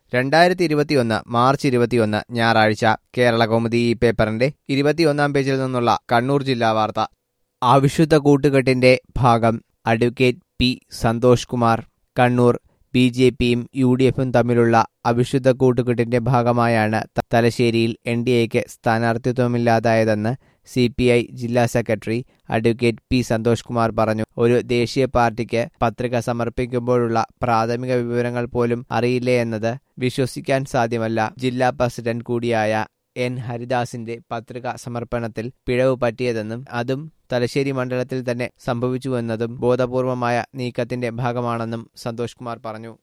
രണ്ടായിരത്തി ഇരുപത്തിയൊന്ന് മാർച്ച് ഇരുപത്തിയൊന്ന് ഞായറാഴ്ച കേരള കൗമുദി ഈ പേപ്പറിന്റെ ഇരുപത്തിയൊന്നാം പേജിൽ നിന്നുള്ള കണ്ണൂർ ജില്ലാ വാർത്ത അവിശുദ്ധ കൂട്ടുകെട്ടിന്റെ ഭാഗം advocate P Santhosh Kumar Kannur B J പിയും യു ഡി എഫും തമ്മിലുള്ള അവിശുദ്ധ കൂട്ടുകെട്ടിന്റെ ഭാഗമായാണ് ത- തലശ്ശേരിയിൽ എൻ ഡി എക്ക് സ്ഥാനാർത്ഥിത്വമില്ലാതായതെന്ന് സി പി ഐ ജില്ലാ secretary advocate P Santhosh Kumar പറഞ്ഞു ഒരു ദേശീയ പാർട്ടിക്ക് പത്രിക സമർപ്പിക്കുമ്പോഴുള്ള പ്രാഥമിക വിവരങ്ങൾ പോലും അറിയില്ലേ എന്നത് വിശ്വസിക്കാൻ സാധ്യമല്ല ജില്ലാ പ്രസിഡന്റ് കൂടിയായ എൻ ഹരിദാസിന്റെ പത്രിക സമർപ്പണത്തിൽ പിഴവ് പറ്റിയതെന്നും അതും തലശ്ശേരി മണ്ഡലത്തിൽ തന്നെ സംഭവിച്ചുവെന്നതും ബോധപൂർവമായ നീക്കത്തിന്റെ ഭാഗമാണെന്നും സന്തോഷ് കുമാർ പറഞ്ഞു